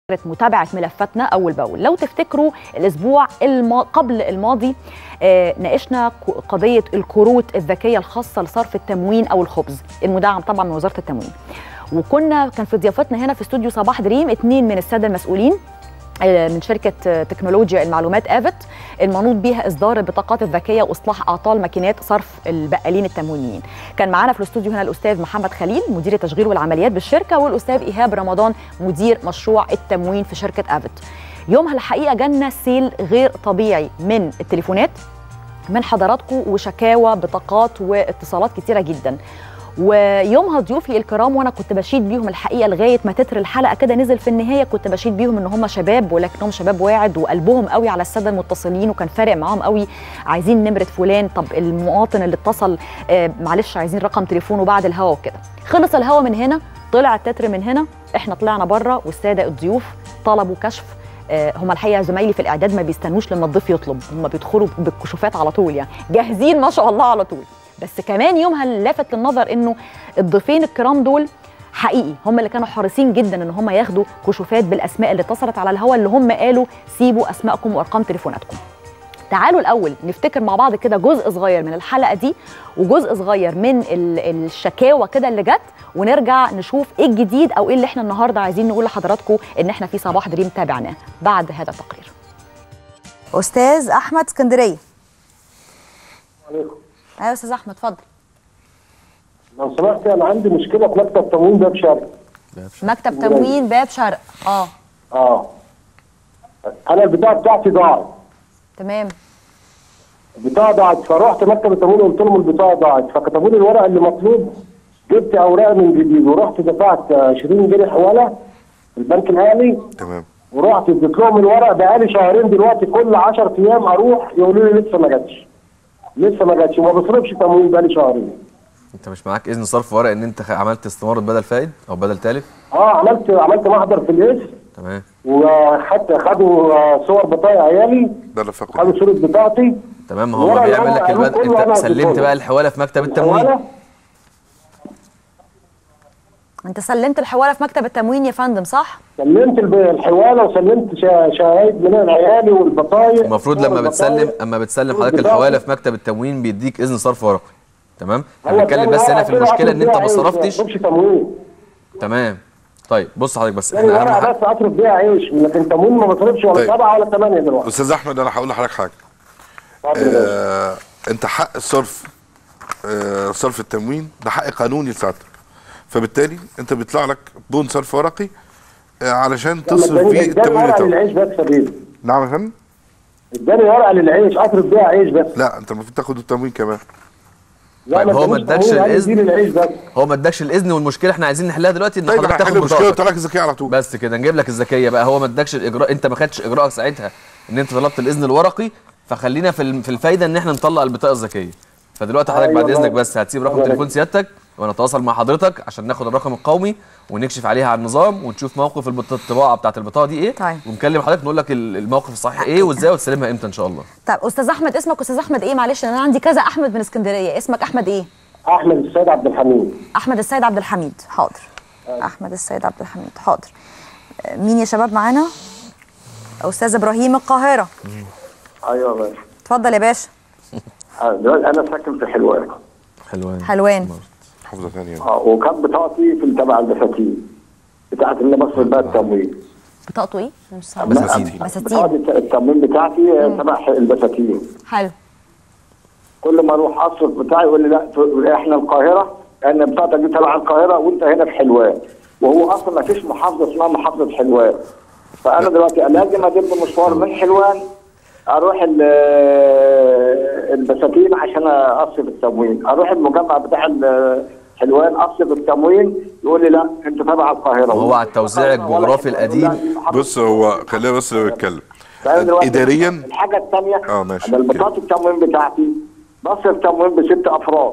متابعة ملفاتنا أول بأول لو تفتكروا الأسبوع الما قبل الماضي آه ناقشنا ك- قضية الكروت الذكية الخاصة لصرف التموين أو الخبز المدعم طبعا من وزارة التموين وكنا كان في ضيافتنا هنا في استوديو صباح دريم اتنين من السادة المسؤولين آه، من شركة آه، تكنولوجيا المعلومات افت المنوط بها اصدار البطاقات الذكيه واصلاح اعطال ماكينات صرف البقالين التموينيين. كان معانا في الاستوديو هنا الاستاذ محمد خليل مدير التشغيل والعمليات بالشركه والاستاذ ايهاب رمضان مدير مشروع التموين في شركه افت. يومها الحقيقه جالنا سيل غير طبيعي من التليفونات من حضراتكم وشكاوى بطاقات واتصالات كتيره جدا ويومها ضيوفي الكرام وانا كنت بشيد بيهم الحقيقه لغايه ما تتر الحلقه كده نزل في النهايه كنت بشيد بيهم ان هم شباب ولكنهم شباب واعد وقلبهم قوي على الساده المتصلين وكان فارق معاهم قوي عايزين نمره فلان طب المواطن اللي اتصل آه معلش عايزين رقم تليفونه بعد الهوا وكده خلص الهوا من هنا طلع التتر من هنا احنا طلعنا بره والساده الضيوف طلبوا كشف آه، هم الحقيقه زمايلي في الاعداد ما بيستنوش لما الضيف يطلب هم بيدخلوا بالكشوفات على طول يعني جاهزين ما شاء الله على طول بس كمان يومها اللي لافت للنظر انه الضيفين الكرام دول حقيقي هم اللي كانوا حريصين جدا ان هم ياخدوا كشوفات بالاسماء اللي اتصلت على الهوا اللي هم قالوا سيبوا اسمائكم وارقام تليفوناتكم تعالوا الاول نفتكر مع بعض كده جزء صغير من الحلقه دي وجزء صغير من ال- الشكاوى كده اللي جت ونرجع نشوف ايه الجديد او ايه اللي احنا النهارده عايزين نقول لحضراتكم ان احنا في صباح دريم تابعناه بعد هذا التقرير استاذ احمد اسكندريه عليكم ايوه استاذ احمد اتفضل لو سمحت انا عندي مشكله في مكتب تموين ده بشرق مكتب تموين باب شرق اه اه انا البطاقه بتاعتي ضاعت تمام البطاقه ضاعت فرحت مكتب التموين وقلت لهم البطاقه ضاعت فكتبوا لي الورق اللي مطلوب جبت اوراق من جديد ورحت دفعت 20 جنيه حواله في البنك الاهلي تمام ورحت اديت لهم الورق بقالي شهرين دلوقتي كل 10 ايام اروح يقولوا لي لسه ما جاتش لسه ما جاتش وما بصرفش تموين بقالي شهرين انت مش معاك اذن صرف ورق ان انت خ- عملت استمارة بدل فائد او بدل تالف اه عملت عملت محضر في الاسم تمام وحتى خدوا آه، صور بطايق عيالي ده اللي فاقد خدوا صورة بطاقتي تمام هو الورق اللي بيعمل هم لك قالوه البد... كله أنا انت سلمت هديهوله. بقى الحواله في مكتب التموين الحوالة انت سلمت الحواله في مكتب التموين يا فندم صح سلمت الب- الحواله وسلمت شا- شهايد من العيالي والبطايق المفروض صور لما البطايق. بتسلم اما بتسلم حضرتك والبطاقة. الحواله في مكتب التموين بيديك اذن صرف ورقي تمام هو احنا بنتكلم اداني بس هنا ورقة في كده المشكله ان انت أصرف ما بيها عيش، صرفتش ما أصرفش تموين تمام طيب بص حضرتك بس اداني احنا اهم ورقه حاجه بس اصرف بيها عيش لكن تموين ما بصرفش ولا طيب. سبعه ولا ثمانيه دلوقتي استاذ احمد انا هقول لحضرتك حاجه اتفضل يا باشا. آه انت حق الصرف آه صرف التموين ده حق قانوني لسعادتك فبالتالي انت بيطلع لك بون صرف ورقي آه علشان لما تصرف اداني فيه اداني التموين ورقه بتاعك للعيش بس يا بيه نعم يا فندم اداني ورقه للعيش اصرف بيها عيش بس لا انت المفروض تاخد التموين كمان لا طيب ما هو ما ادانيش ادكش تموين، قال لي الإذن؟ اديني العيش بس هو ما ادكش الاذن والمشكله احنا عايزين نحلها دلوقتي ان طيب حضرتك هحل تاخد المشكله بطاقتك وطلع لك الذكيه على طول بس كده نجيب لك الذكيه بقى هو ما ادكش الاجراء انت ما خدتش اجراءك ساعتها ان انت طلبت الاذن الورقي فخلينا في الم- في الفايده ان احنا نطلع البطاقه الذكيه فدلوقتي حضرتك أيوة بعد اذنك والله. بس هتسيب رقم الله تليفون يبارك. سيادتك وانا اتواصل مع حضرتك عشان ناخد الرقم القومي ونكشف عليها على النظام ونشوف موقف البط- الطباعه بتاعه البطاقه دي ايه طيب. ونكلم حضرتك نقول لك ال- الموقف الصحيح ايه وازاي وتسلمها امتى ان شاء الله طب استاذ احمد اسمك استاذ احمد ايه معلش انا عندي كذا احمد من اسكندريه اسمك احمد ايه احمد السيد عبد الحميد احمد السيد عبد الحميد حاضر احمد السيد عبد الحميد حاضر آه، مين يا شباب معانا استاذ ابراهيم القاهره ايوه يا باشا اتفضل يا باشا آه، دلوقتي انا ساكن في حلوان حلوان حلوان حافظه ثانيه اه وكانت بطاقتي في تبع البساتين بتاعت اللي بصرف بقى التموين بطاقته ايه أنا مش سامعة. بساتين. بساتين بطاقه التموين بتاعتي آه، تبع البساتين حلو كل ما اروح اصرف بتاعي يقول لي لا ت- احنا القاهره لان بطاقتك دي تبع القاهره وانت هنا في حلوان وهو اصلا ما فيش محافظه اسمها محافظه حلوان فانا دلوقتي لازم ادب مشوار من حلوان اروح ال- البساتين عشان اصرف التموين اروح المجمع بتاع ال- حلوان اصرف التموين يقول لي لا انت تبع القاهره هو على التوزيع الجغرافي القديم بص هو خلينا بس نتكلم فأنا دلوقتي اداريا الحاجه الثانيه اه ماشي. انا البطاقه التموين بتاعتي بصرف تموين بست افراد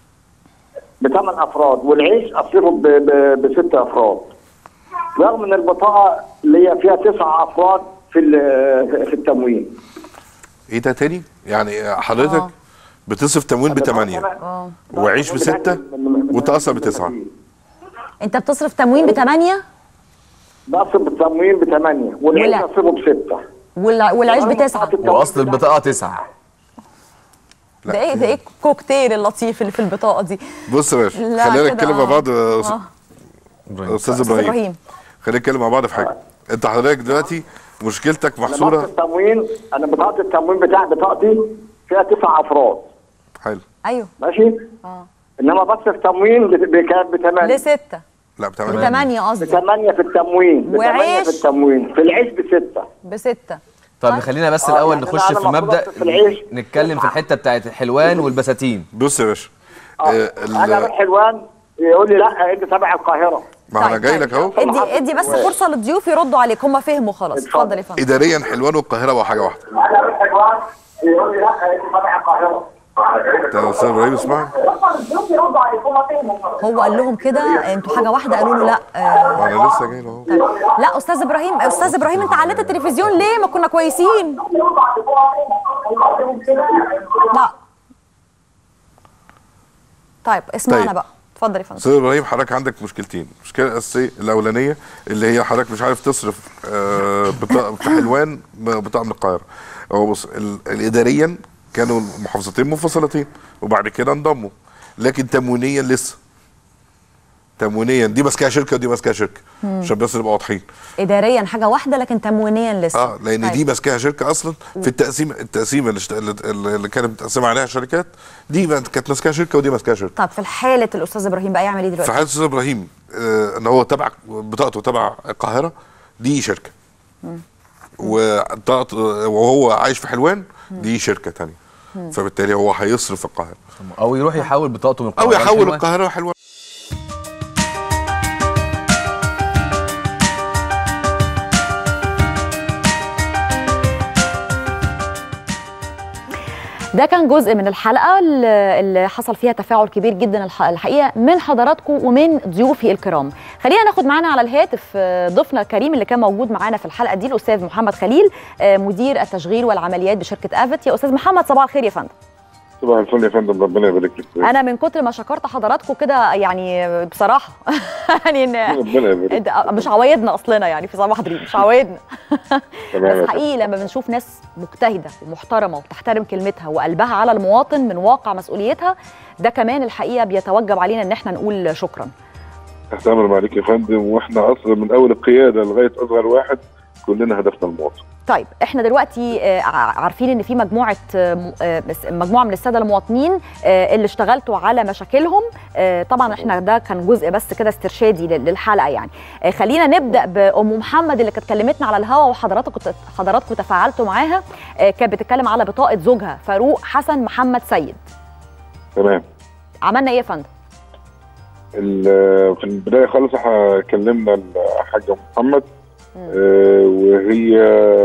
بثمان افراد والعيش اصرفه ب- ب- بست افراد رغم ان البطاقه اللي هي فيها تسع افراد في ال- في التموين ايه ده تاني يعني حضرتك آه. بتصرف تموين بثمانيه اه وعيش بسته وانت اصلا بتسعه انت بتصرف تموين بثمانية نصب التموين بثمانيه والعيش ولا- نصبه بسته والع- والعيش بتسعه واصل البطاقه تسعه لا. ده ايه ده ايه الكوكتيل اللطيف اللي في البطاقه دي بص يا باشا لا خلينا كده نتكلم مع آه. بعض يا أس- آه. استاذ أستاذ ابراهيم ابراهيم خلينا نتكلم مع بعض في حاجه انت حضرتك دلوقتي مشكلتك نصب محصوره التموين انا بطاقه التموين بتاع بطاقتي فيها تسع افراد حلو ايوه ماشي اه انما بس التموين بت- بكام بثمانيه لسته لا بتعمل بثمانيه قصدي بثمانيه في التموين بثمانيه وعيش؟ في التموين في العيش بسته بسته طب خلينا بس آه، الاول يعني نخش أنا في المفروض مبدا أصرف في العيش. نتكلم في الحته بتاعت الحلوان والبساتين بص يا باشا آه. آه، ال- انا اروح حلوان يقول لي لا انت تبع القاهره ما انا طيب، جاي طيب. لك اهو ادي ادي بس فرصه للضيوف يردوا عليك هم فهموا خلاص اتفضل. اتفضل يا فندم اداريا حلوان والقاهره بقوا حاجه واحده انا اروح حلوان يقول لي لا انت تبع القاهره انت يا استاذ ابراهيم اسمعني هو قال لهم كده انتوا حاجه واحده قالوا له لا آه ما انا لسه جاي له اهو لا استاذ ابراهيم استاذ ابراهيم انت عليت التلفزيون ليه ما كنا كويسين لا طيب اسمعنا طيب. بقى اتفضل يا فندم استاذ ابراهيم حضرتك عندك مشكلتين المشكله الاساسيه الاولانيه اللي هي حضرتك مش عارف تصرف آه، بطاقه في حلوان بطاقه من القاهره هو بص ال- الاداريا كانوا المحافظتين منفصلتين وبعد كده انضموا لكن تموينيا لسه تموينيا دي ماسكاها شركه ودي ماسكاها شركه عشان بس نبقى واضحين اداريا حاجه واحده لكن تموينيا لسه اه لان طيب. دي ماسكاها شركه اصلا في التقسيم التقسيمه اللي, اشت- اللي اللي كانت متقسمه عليها شركات دي بقت- كانت ماسكاها شركه ودي ماسكاها شركه طب في حاله الاستاذ ابراهيم بقى يعمل ايه في دلوقتي حاله استاذ ابراهيم آه ان هو تبع بطاقته تبع القاهره دي شركه وبطاقته وهو عايش في حلوان دي شركه تانية فبالتالي هو هيصرف في القاهره او يروح يحول بطاقته من او القاهرة يحول لحلوان. القاهره حلوان ده كان جزء من الحلقه اللي اللي حصل فيها تفاعل كبير جدا الح- الحقيقه من حضراتكم ومن ضيوفي الكرام خلينا ناخد معانا على الهاتف آه، ضيفنا الكريم اللي كان موجود معانا في الحلقه دي الاستاذ محمد خليل آه، مدير التشغيل والعمليات بشركه افت يا استاذ محمد صباح الخير يا فندم صباح الفل يا فندم ربنا يبارك لك انا من كتر ما شكرت حضراتكم كده يعني بصراحه يعني إن- ربنا يبارك انت مش عوايدنا اصلنا يعني في صباح دريم مش عوايدنا تمام يا بس فندم. حقيقي لما بنشوف ناس مجتهده ومحترمه وبتحترم كلمتها وقلبها على المواطن من واقع مسؤوليتها ده كمان الحقيقه بيتوجب علينا ان احنا نقول شكرا تحت امر معاليك يا فندم واحنا اصلا من اول القياده لغايه اصغر واحد كلنا هدفنا المواطن طيب احنا دلوقتي آه، ع- عارفين ان في مجموعه آه، م- آه، بس- مجموعه من الساده المواطنين آه، اللي اشتغلتوا على مشاكلهم آه، طبعا احنا ده كان جزء بس كده استرشادي لل- للحلقه يعني آه، خلينا نبدا بام محمد اللي كانت كلمتنا على الهوا وحضراتكم حضراتكم تفاعلتوا معاها آه، كانت بتتكلم على بطاقه زوجها فاروق حسن محمد سيد تمام عملنا ايه يا فندم ال- في البدايه خالص احنا كلمنا الحاجه محمد آه، وهي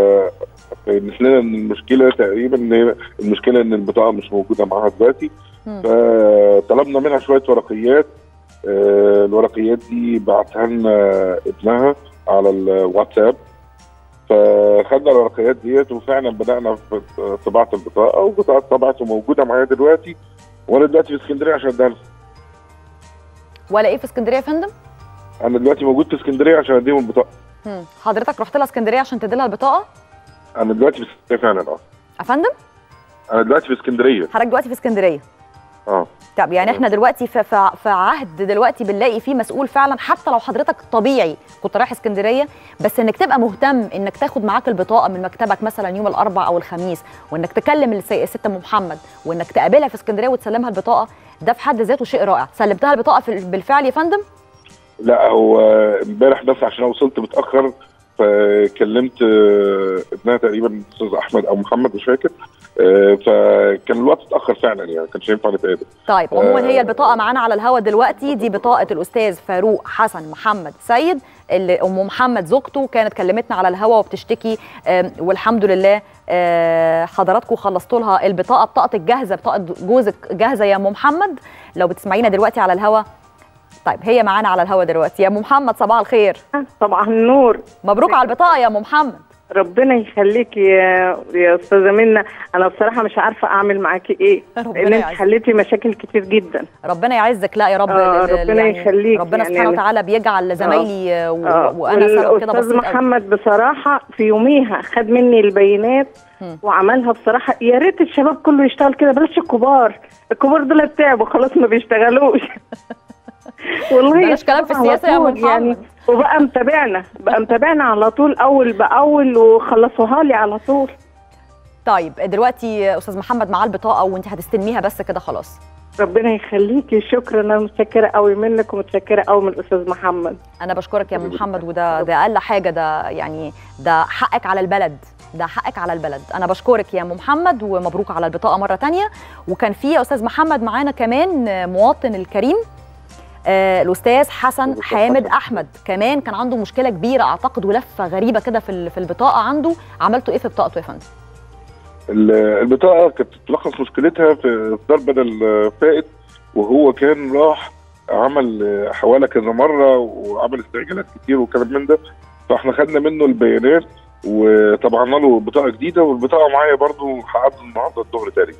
قالت لنا ان المشكله تقريبا ان هي- المشكله ان البطاقه مش موجوده معاها دلوقتي مم. فطلبنا منها شويه ورقيات آه، الورقيات دي بعتها لنا ابنها على الواتساب فخدنا الورقيات ديت وفعلا بدانا في طباعه البطاقه والبطاقه اتطبعت وموجوده معايا دلوقتي وانا دلوقتي في اسكندريه عشان اديها لها. ولا ايه في اسكندريه يا فندم انا دلوقتي موجود في اسكندريه عشان اديهم البطاقه مم. حضرتك رحت لها اسكندريه عشان تدي لها البطاقه انا دلوقتي في اسكندريه فعلا اه يا فندم انا دلوقتي في اسكندريه حضرتك دلوقتي في اسكندريه اه طب يعني احنا دلوقتي في, في, في عهد دلوقتي بنلاقي فيه مسؤول فعلا حتى لو حضرتك طبيعي كنت رايح اسكندريه بس انك تبقى مهتم انك تاخد معاك البطاقه من مكتبك مثلا يوم الاربعاء او الخميس وانك تكلم الس- الست ام محمد وانك تقابلها في اسكندريه وتسلمها البطاقه ده في حد ذاته شيء رائع سلمتها البطاقه في بالفعل يا فندم لا هو امبارح بس عشان أنا وصلت متاخر فكلمت آه، ابنها تقريبا استاذ احمد او محمد مش فاكر آه، فكان الوقت اتاخر فعلا يعني ما كانش ينفع نتقابل طيب عموما هي آه. البطاقه معانا على الهوا دلوقتي دي بطاقه الاستاذ فاروق حسن محمد سيد اللي ام محمد زوجته كانت كلمتنا على الهوا وبتشتكي آم، والحمد لله آه، حضراتكم خلصتوا لها البطاقه بطاقتك جاهزه بطاقه جوزك جاهزه يا ام محمد لو بتسمعينا دلوقتي على الهوا طيب هي معانا على الهوا دلوقتي يا ام محمد صباح الخير صباح النور مبروك على البطاقه يا ام محمد ربنا يخليك يا يا استاذه منى انا بصراحه مش عارفه اعمل معاكي ايه ربنا لان انت يعزك. حليتي مشاكل كتير جدا ربنا يعزك لا يا رب آه، ال- ال- ربنا يخليك ربنا يعني سبحانه أنا- وتعالى بيجعل زمايلي آه، و- آه، وانا سبب كده والاستاذ بسيط أوي. محمد بصراحه في يوميها خد مني البيانات مم. وعملها بصراحه يا ريت الشباب كله يشتغل كده بلاش الكبار الكبار دول تعبوا خلاص ما بيشتغلوش والله بلاش كلام في الشباب على السياسة يا أم طول يعني محمد. وبقى متابعنا بقى متابعنا على طول اول باول وخلصوها لي على طول طيب دلوقتي استاذ محمد معاه البطاقه وانت هتستلميها بس كده خلاص ربنا يخليكي شكرا انا متشكره قوي منك ومتشكره قوي من الاستاذ محمد انا بشكرك يا ام محمد وده ده اقل حاجه ده يعني ده حقك على البلد ده حقك على البلد انا بشكرك يا ام محمد ومبروك على البطاقه مره تانية وكان في يا استاذ محمد معانا كمان مواطن الكريم آه الاستاذ حسن حامد احمد كمان كان عنده مشكله كبيره اعتقد ولفه غريبه كده في ال- في البطاقه عنده عملتوا ايه في بطاقته يا فندم ال- البطاقه كانت تلخص مشكلتها في اصدار بدل فائت وهو كان راح عمل حواله كذا مره وعمل استعجالات كتير وكلام من ده فاحنا خدنا منه البيانات وطبعنا له بطاقه جديده والبطاقه معايا برضو هقعد النهارده الظهر تقريبا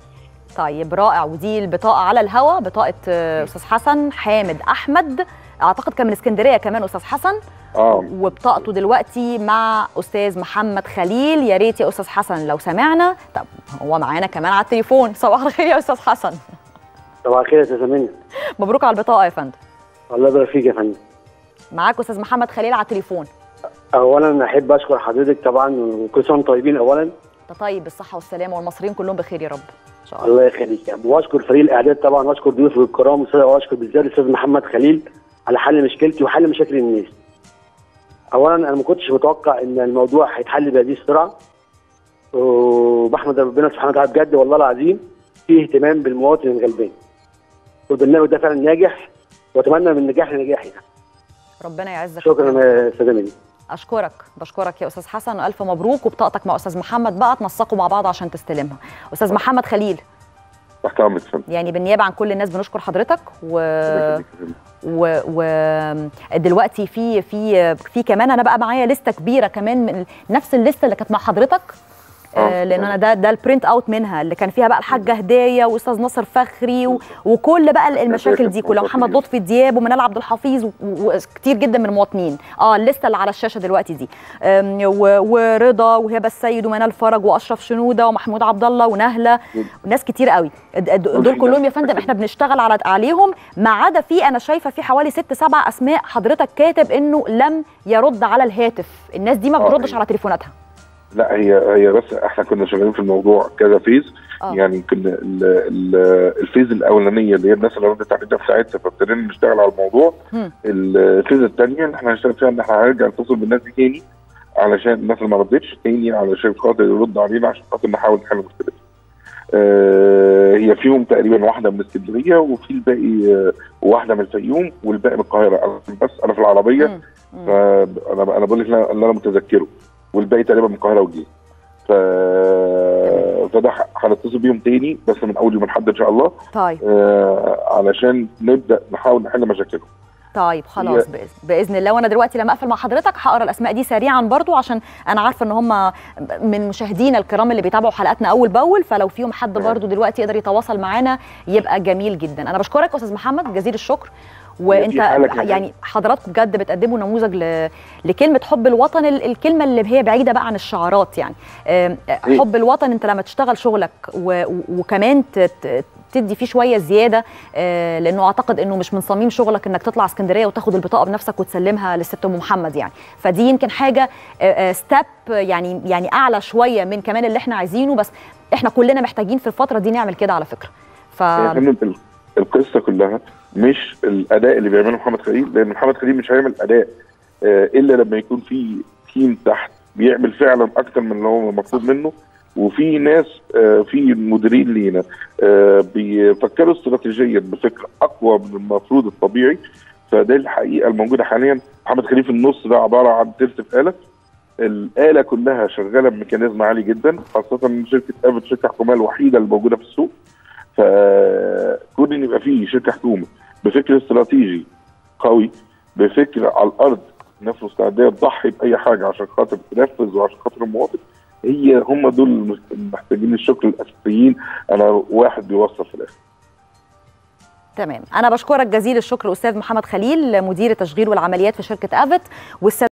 طيب رائع ودي البطاقه على الهوا بطاقه آه، استاذ حسن حامد احمد اعتقد كان من اسكندريه كمان استاذ حسن اه وبطاقته دلوقتي مع استاذ محمد خليل يا ريت يا استاذ حسن لو سمعنا طب هو معانا كمان على التليفون صباح الخير يا استاذ حسن صباح الخير يا استاذ منى مبروك على البطاقه يا فندم الله يبارك فيك يا فندم معاك استاذ محمد خليل على التليفون اولا احب اشكر حضرتك طبعا وكل سنه وانتم طيبين اولا انت طيب بالصحه والسلامه والمصريين كلهم بخير يا رب ان شاء الله الله يخليك يا أبو. واشكر فريق الاعداد طبعا واشكر ضيوفي الكرام واشكر بالذات الاستاذ محمد خليل على حل مشكلتي وحل مشاكل الناس اولا انا ما كنتش متوقع ان الموضوع هيتحل بهذه السرعه وبحمد ربنا سبحانه وتعالى بجد والله العظيم في اهتمام بالمواطن الغلبان والبرنامج ده فعلا ناجح واتمنى من نجاح لنجاح يعني. ربنا يعزك شكرا يا استاذه منى اشكرك بشكرك يا استاذ حسن والف مبروك وبطاقتك مع استاذ محمد بقى تنسقوا مع بعض عشان تستلمها استاذ محمد خليل تحت امرك يا فندم يعني بالنيابه عن كل الناس بنشكر حضرتك و الله يخليك يا فندم. و, و... دلوقتي في في في كمان انا بقى معايا لسته كبيره كمان من نفس الليسته اللي كانت مع حضرتك آه آه. لان انا ده ده البرنت اوت منها اللي كان فيها بقى الحاجه هدايه واستاذ ناصر فخري و... وكل بقى المشاكل دي كلها محمد لطفي دياب ومنال عبد الحفيظ و- وكتير جدا من المواطنين اه الليسته اللي على الشاشه دلوقتي دي آم، و... ورضا وهبه السيد ومنال فرج واشرف شنوده ومحمود عبد الله ونهله وناس كتير قوي د- د- دول كلهم يا فندم احنا بنشتغل على عليهم ما عدا في انا شايفه في حوالي ست سبع اسماء حضرتك كاتب انه لم يرد على الهاتف الناس دي ما آه، بتردش أيوة. على تليفوناتها لا هي هي بس احنا كنا شغالين في الموضوع كذا فيز آه. يعني كنا ال- ال- الفيز الاولانيه اللي هي الناس اللي ردت علينا في ساعتها فابتدينا نشتغل على الموضوع مم. الفيز الثانيه اللي احنا هنشتغل فيها ان احنا هنرجع نتصل بالناس دي تاني علشان الناس اللي ما ردتش تاني علشان خاطر يرد علينا عشان خاطر نحاول نحل مشكلتها. آه هي فيهم تقريبا واحده من اسكندريه وفي الباقي آه واحده من الفيوم والباقي من القاهره أنا بس انا في العربيه مم. مم. فانا انا بقول لك اللي انا متذكره والباقي تقريبا من القاهره والجيزه ف... فده ح- هنتصل بيهم تاني بس من اول يوم الاحد ان شاء الله طيب آه علشان نبدا نحاول نحل مشاكلهم طيب خلاص هي- بإذن, باذن الله وانا دلوقتي لما اقفل مع حضرتك هقرا الاسماء دي سريعا برضو عشان انا عارفه ان هم من مشاهدينا الكرام اللي بيتابعوا حلقاتنا اول باول فلو فيهم حد برضو دلوقتي يقدر يتواصل معانا يبقى جميل جدا انا بشكرك استاذ محمد جزيل الشكر وانت في حالة كمان. يعني حضراتكم بجد بتقدموا نموذج ل... لكلمه حب الوطن ال- الكلمه اللي هي بعيده بقى عن الشعارات يعني آم، إيه؟ حب الوطن انت لما تشتغل شغلك و... و- وكمان ت... ت- تدي فيه شويه زياده آه، لانه اعتقد انه مش من صميم شغلك انك تطلع اسكندريه وتاخد البطاقه بنفسك وتسلمها للست ام محمد يعني فدي يمكن حاجه ستيب يعني يعني اعلى شويه من كمان اللي احنا عايزينه بس احنا كلنا محتاجين في الفتره دي نعمل كده على فكره ف يا فندم ال- القصه كلها مش الاداء اللي بيعمله محمد خليل لان محمد خليل مش هيعمل اداء آه الا لما يكون في تيم تحت بيعمل فعلا اكتر من اللي هو مطلوب منه وفي ناس آه في مديرين لينا آه بيفكروا استراتيجيا بفكر اقوى من المفروض الطبيعي فده الحقيقه الموجوده حاليا محمد خليل في النص ده عباره عن تلت آلة الآلة كلها شغالة بميكانيزم عالي جدا خاصة إن شركة ابل شركة حكومية الوحيدة اللي موجودة في السوق فكون ان يبقى فيه شركه حكومه بفكر استراتيجي قوي بفكر على الارض الناس مستعده تضحي باي حاجه عشان خاطر تنفذ وعشان خاطر المواطن هي هم دول محتاجين الشكر الاساسيين انا واحد بيوصل في الاخر تمام انا بشكرك جزيل الشكر استاذ محمد خليل مدير التشغيل والعمليات في شركه افت والسادة